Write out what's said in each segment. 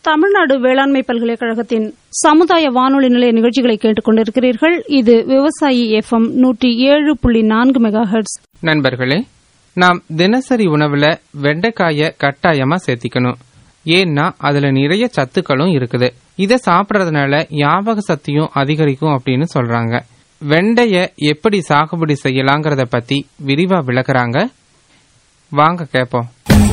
தமிழ்நாடு வேளாண்மை பல்கலைக்கழகத்தின் சமுதாய வானொலி நிலைய நிகழ்ச்சிகளை கேட்டுக் கொண்டிருக்கிறீர்கள் இது விவசாயி எஃப்எம் நூற்றி ஏழு புள்ளி நான்கு மெகா ஹெர்ட்ஸ் நண்பர்களே நாம் தினசரி உணவுல வெண்டைக்காய கட்டாயமா சேர்த்திக்கணும் ஏன்னா அதுல நிறைய சத்துக்களும் இருக்குது இத சாப்பிடறதுனால ஞாபக சக்தியும் அதிகரிக்கும் அப்படின்னு சொல்றாங்க வெண்டைய எப்படி சாகுபடி செய்யலாங்கிறத பத்தி விரிவா விளக்குறாங்க வாங்க கேப்போம்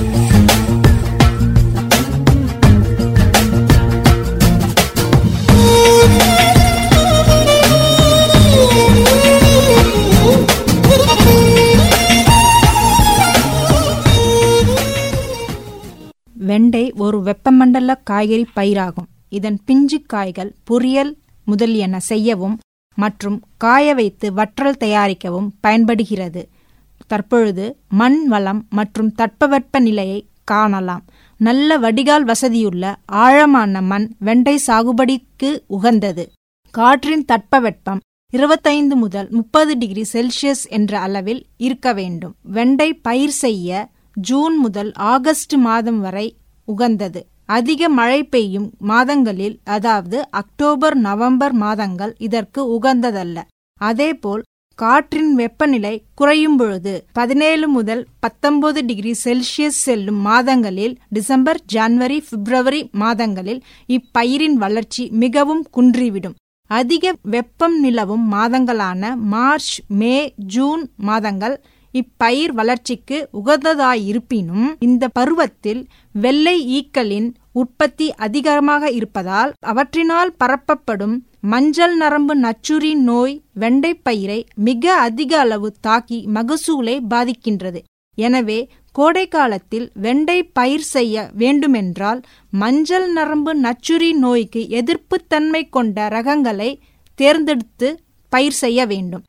வெண்டை ஒரு வெப்பமண்டல காய்கறி பயிராகும் இதன் பிஞ்சு காய்கள் பொரியல் முதலியன செய்யவும் மற்றும் காய வைத்து வற்றல் தயாரிக்கவும் பயன்படுகிறது தற்பொழுது மண் வளம் மற்றும் தட்பவெப்ப நிலையை காணலாம் நல்ல வடிகால் வசதியுள்ள ஆழமான மண் வெண்டை சாகுபடிக்கு உகந்தது காற்றின் தட்பவெப்பம் இருபத்தைந்து முதல் முப்பது டிகிரி செல்சியஸ் என்ற அளவில் இருக்க வேண்டும் வெண்டை பயிர் செய்ய ஜூன் முதல் ஆகஸ்ட் மாதம் வரை உகந்தது அதிக மழை பெய்யும் மாதங்களில் அதாவது அக்டோபர் நவம்பர் மாதங்கள் இதற்கு உகந்ததல்ல அதேபோல் காற்றின் வெப்பநிலை குறையும் பொழுது பதினேழு முதல் பத்தொன்பது டிகிரி செல்சியஸ் செல்லும் மாதங்களில் டிசம்பர் ஜனவரி பிப்ரவரி மாதங்களில் இப்பயிரின் வளர்ச்சி மிகவும் குன்றிவிடும் அதிக வெப்பம் நிலவும் மாதங்களான மார்ச் மே ஜூன் மாதங்கள் இப்பயிர் வளர்ச்சிக்கு உகந்ததாயிருப்பினும் இந்த பருவத்தில் வெள்ளை ஈக்களின் உற்பத்தி அதிகமாக இருப்பதால் அவற்றினால் பரப்பப்படும் மஞ்சள் நரம்பு நச்சுரி நோய் வெண்டைப்பயிரை மிக அதிக அளவு தாக்கி மகசூலை பாதிக்கின்றது எனவே கோடை காலத்தில் வெண்டை பயிர் செய்ய வேண்டுமென்றால் மஞ்சள் நரம்பு நச்சுரி நோய்க்கு எதிர்ப்புத்தன்மை கொண்ட ரகங்களை தேர்ந்தெடுத்து பயிர் செய்ய வேண்டும்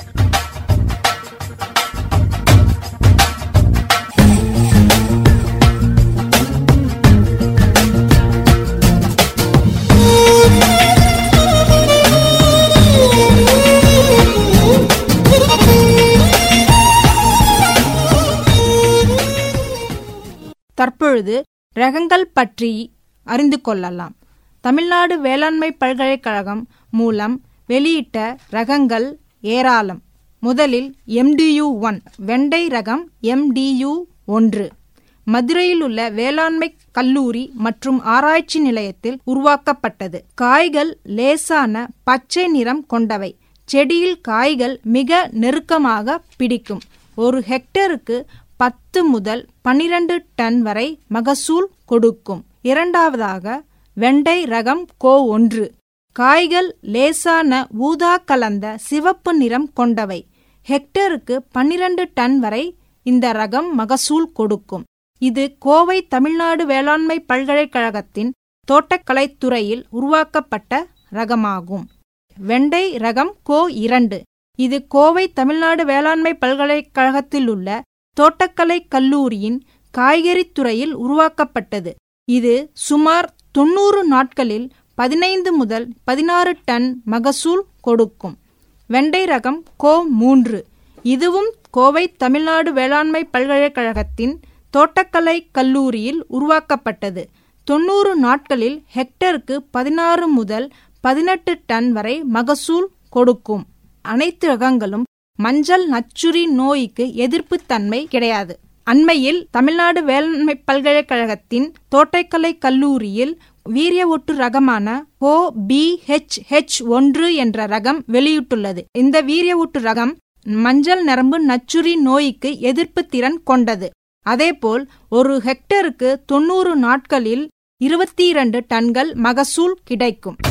தற்பொழுது ரகங்கள் பற்றி அறிந்து கொள்ளலாம் தமிழ்நாடு வேளாண்மை பல்கலைக்கழகம் மூலம் வெளியிட்ட ரகங்கள் ஏராளம் முதலில் எம்டியு ஒன் வெண்டை ரகம் எம்டியு ஒன்று மதுரையில் உள்ள வேளாண்மை கல்லூரி மற்றும் ஆராய்ச்சி நிலையத்தில் உருவாக்கப்பட்டது காய்கள் லேசான பச்சை நிறம் கொண்டவை செடியில் காய்கள் மிக நெருக்கமாக பிடிக்கும் ஒரு ஹெக்டருக்கு பத்து முதல் பனிரெண்டு டன் வரை மகசூல் கொடுக்கும் இரண்டாவதாக வெண்டை ரகம் கோ ஒன்று காய்கள் லேசான ஊதா கலந்த சிவப்பு நிறம் கொண்டவை ஹெக்டருக்கு பன்னிரண்டு டன் வரை இந்த ரகம் மகசூல் கொடுக்கும் இது கோவை தமிழ்நாடு வேளாண்மை பல்கலைக்கழகத்தின் தோட்டக்கலைத்துறையில் உருவாக்கப்பட்ட ரகமாகும் வெண்டை ரகம் கோ இரண்டு இது கோவை தமிழ்நாடு வேளாண்மை பல்கலைக்கழகத்தில் உள்ள தோட்டக்கலை கல்லூரியின் காய்கறித் துறையில் உருவாக்கப்பட்டது இது சுமார் தொன்னூறு நாட்களில் பதினைந்து முதல் பதினாறு டன் மகசூல் கொடுக்கும் வெண்டை ரகம் கோ மூன்று இதுவும் கோவை தமிழ்நாடு வேளாண்மை பல்கலைக்கழகத்தின் தோட்டக்கலை கல்லூரியில் உருவாக்கப்பட்டது தொன்னூறு நாட்களில் ஹெக்டருக்கு பதினாறு முதல் பதினெட்டு டன் வரை மகசூல் கொடுக்கும் அனைத்து ரகங்களும் மஞ்சள் நச்சுரி நோய்க்கு எதிர்ப்புத்தன்மை கிடையாது அண்மையில் தமிழ்நாடு வேளாண்மை பல்கலைக்கழகத்தின் தோட்டக்கலை கல்லூரியில் வீரிய ஒட்டு ரகமான ஓ பி ஹெச் ஹெச் ஒன்று என்ற ரகம் வெளியிட்டுள்ளது இந்த வீரிய ஒட்டு ரகம் மஞ்சள் நரம்பு நச்சுரி நோய்க்கு எதிர்ப்பு திறன் கொண்டது அதேபோல் ஒரு ஹெக்டருக்கு தொன்னூறு நாட்களில் இருபத்தி இரண்டு டன்கள் மகசூல் கிடைக்கும்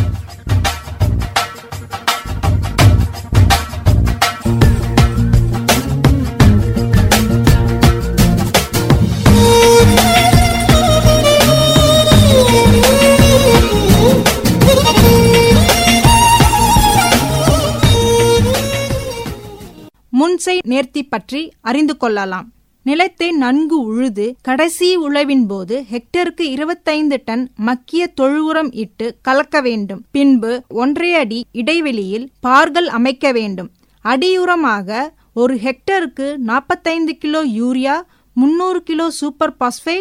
முன்சை நேர்த்தி பற்றி அறிந்து கொள்ளலாம் நிலத்தை நன்கு உழுது கடைசி உழவின் போது ஹெக்டருக்கு இருபத்தைந்து டன் மக்கிய தொழு உரம் இட்டு கலக்க வேண்டும் பின்பு ஒன்றரை அடி இடைவெளியில் பார்கள் அமைக்க வேண்டும் அடியுரமாக ஒரு ஹெக்டருக்கு நாற்பத்தைந்து கிலோ யூரியா முன்னூறு கிலோ சூப்பர் பாஸ்பேட்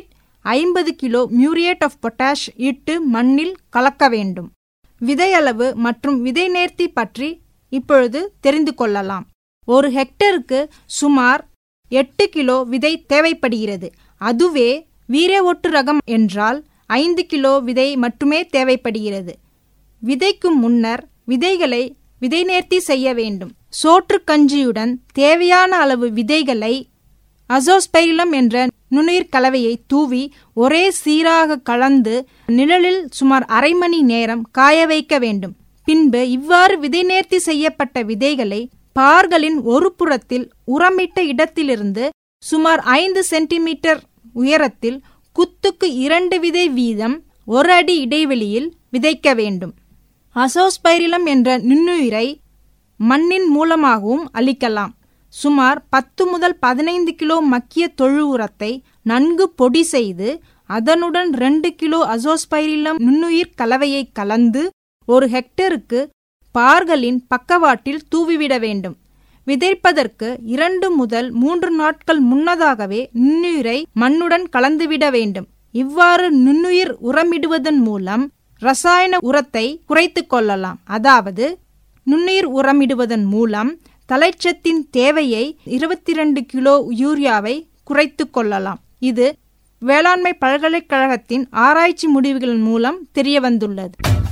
ஐம்பது கிலோ மியூரியேட் ஆஃப் பொட்டாஷ் இட்டு மண்ணில் கலக்க வேண்டும் விதையளவு மற்றும் விதை நேர்த்தி பற்றி இப்பொழுது தெரிந்து கொள்ளலாம் ஒரு ஹெக்டருக்கு சுமார் எட்டு கிலோ விதை தேவைப்படுகிறது அதுவே வீர ஒட்டு ரகம் என்றால் ஐந்து கிலோ விதை மட்டுமே தேவைப்படுகிறது விதைக்கும் முன்னர் விதைகளை விதை நேர்த்தி செய்ய வேண்டும் சோற்று கஞ்சியுடன் தேவையான அளவு விதைகளை அசோஸ்பைரிலம் என்ற நுண்ணுயிர் கலவையை தூவி ஒரே சீராக கலந்து நிழலில் சுமார் அரை மணி நேரம் காய வைக்க வேண்டும் பின்பு இவ்வாறு விதை நேர்த்தி செய்யப்பட்ட விதைகளை பார்களின் ஒரு புறத்தில் உரமிட்ட இடத்திலிருந்து சுமார் ஐந்து சென்டிமீட்டர் உயரத்தில் குத்துக்கு இரண்டு விதை வீதம் ஒரு அடி இடைவெளியில் விதைக்க வேண்டும் அசோஸ்பைரிலம் என்ற நுண்ணுயிரை மண்ணின் மூலமாகவும் அளிக்கலாம் சுமார் பத்து முதல் பதினைந்து கிலோ மக்கிய தொழு உரத்தை நன்கு பொடி செய்து அதனுடன் ரெண்டு கிலோ அசோஸ்பைரிலம் நுண்ணுயிர் கலவையை கலந்து ஒரு ஹெக்டருக்கு பார்களின் பக்கவாட்டில் தூவிவிட வேண்டும் விதைப்பதற்கு இரண்டு முதல் மூன்று நாட்கள் முன்னதாகவே நுண்ணுயிரை மண்ணுடன் கலந்துவிட வேண்டும் இவ்வாறு நுண்ணுயிர் உரமிடுவதன் மூலம் ரசாயன உரத்தை குறைத்து கொள்ளலாம் அதாவது நுண்ணுயிர் உரமிடுவதன் மூலம் தலைச்சத்தின் தேவையை இருபத்தி ரெண்டு கிலோ யூரியாவை குறைத்து கொள்ளலாம் இது வேளாண்மை பல்கலைக்கழகத்தின் ஆராய்ச்சி முடிவுகள் மூலம் தெரியவந்துள்ளது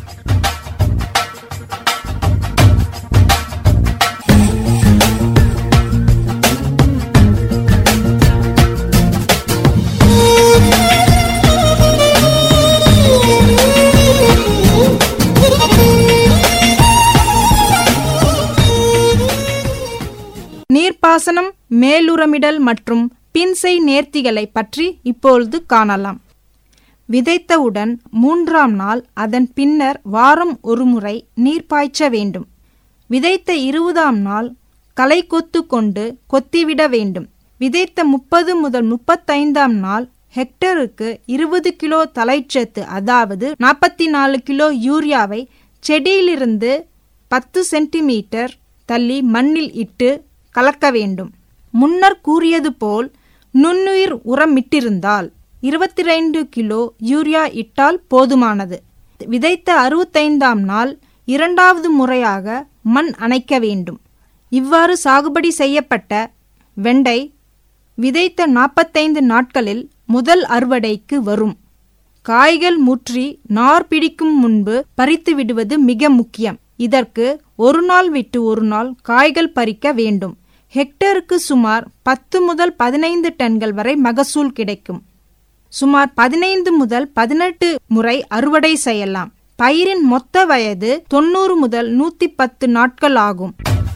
நீர்ப்பாசனம் மேலுரமிடல் மற்றும் பின்சை நேர்த்திகளை பற்றி இப்பொழுது காணலாம் விதைத்தவுடன் மூன்றாம் நாள் அதன் பின்னர் வாரம் ஒருமுறை நீர் பாய்ச்ச வேண்டும் விதைத்த இருபதாம் நாள் களை கொத்து கொண்டு கொத்திவிட வேண்டும் விதைத்த முப்பது முதல் முப்பத்தைந்தாம் நாள் ஹெக்டருக்கு இருபது கிலோ தலைச்சத்து அதாவது நாற்பத்தி நாலு கிலோ யூரியாவை செடியிலிருந்து பத்து சென்டிமீட்டர் தள்ளி மண்ணில் இட்டு கலக்க வேண்டும் முன்னர் கூறியது போல் நுண்ணுயிர் உரமிட்டிருந்தால் இருபத்தி ரெண்டு கிலோ யூரியா இட்டால் போதுமானது விதைத்த அறுபத்தைந்தாம் நாள் இரண்டாவது முறையாக மண் அணைக்க வேண்டும் இவ்வாறு சாகுபடி செய்யப்பட்ட வெண்டை விதைத்த நாற்பத்தைந்து நாட்களில் முதல் அறுவடைக்கு வரும் காய்கள் முற்றி நார் பிடிக்கும் முன்பு பறித்து விடுவது மிக முக்கியம் இதற்கு ஒரு நாள் விட்டு ஒரு நாள் காய்கள் பறிக்க வேண்டும் ஹெக்டருக்கு சுமார் பத்து முதல் பதினைந்து டன்கள் வரை மகசூல் கிடைக்கும் சுமார் பதினைந்து முதல் பதினெட்டு முறை அறுவடை செய்யலாம் பயிரின் மொத்த வயது தொண்ணூறு முதல் நூத்தி பத்து நாட்கள் ஆகும்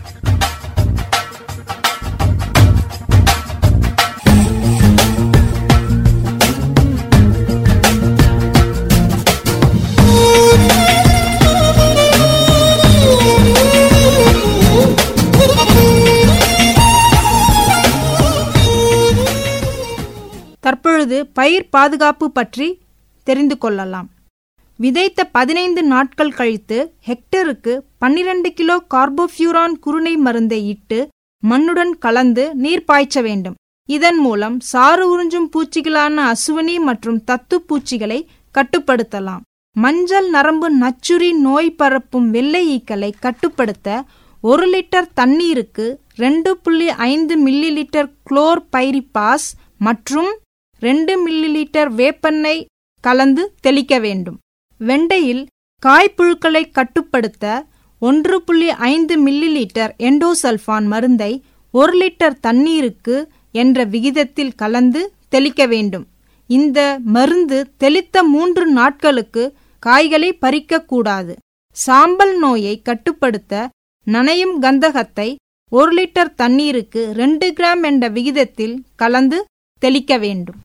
தற்பொழுது பயிர் பாதுகாப்பு பற்றி தெரிந்து கொள்ளலாம் விதைத்த பதினைந்து நாட்கள் கழித்து ஹெக்டருக்கு பன்னிரண்டு கிலோ கார்போஃபியூரான் குருணை மருந்தை இட்டு மண்ணுடன் கலந்து நீர் பாய்ச்ச வேண்டும் இதன் மூலம் சாறு உறிஞ்சும் பூச்சிகளான அசுவனி மற்றும் தத்து பூச்சிகளை கட்டுப்படுத்தலாம் மஞ்சள் நரம்பு நச்சுரி நோய் பரப்பும் வெள்ளை ஈக்களை கட்டுப்படுத்த ஒரு லிட்டர் தண்ணீருக்கு ரெண்டு புள்ளி ஐந்து மில்லி லிட்டர் குளோர் பைரிபாஸ் மற்றும் ரெண்டு மில்லி லிட்டர் வேப்பெண்ணெய் கலந்து தெளிக்க வேண்டும் வெண்டையில் காய்ப்புழுக்களை கட்டுப்படுத்த ஒன்று புள்ளி ஐந்து மில்லி லிட்டர் எண்டோசல்ஃபான் மருந்தை ஒரு லிட்டர் தண்ணீருக்கு என்ற விகிதத்தில் கலந்து தெளிக்க வேண்டும் இந்த மருந்து தெளித்த மூன்று நாட்களுக்கு காய்களை பறிக்கக்கூடாது சாம்பல் நோயை கட்டுப்படுத்த நனையும் கந்தகத்தை ஒரு லிட்டர் தண்ணீருக்கு ரெண்டு கிராம் என்ற விகிதத்தில் கலந்து தெளிக்க வேண்டும்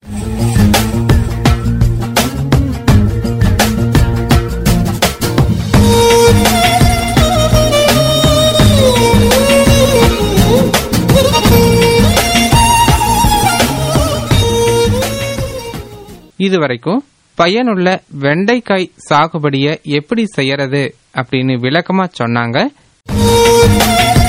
இதுவரைக்கும் பயனுள்ள வெண்டைக்காய் சாகுபடிய எப்படி செய்யறது அப்படின்னு விளக்கமா சொன்னாங்க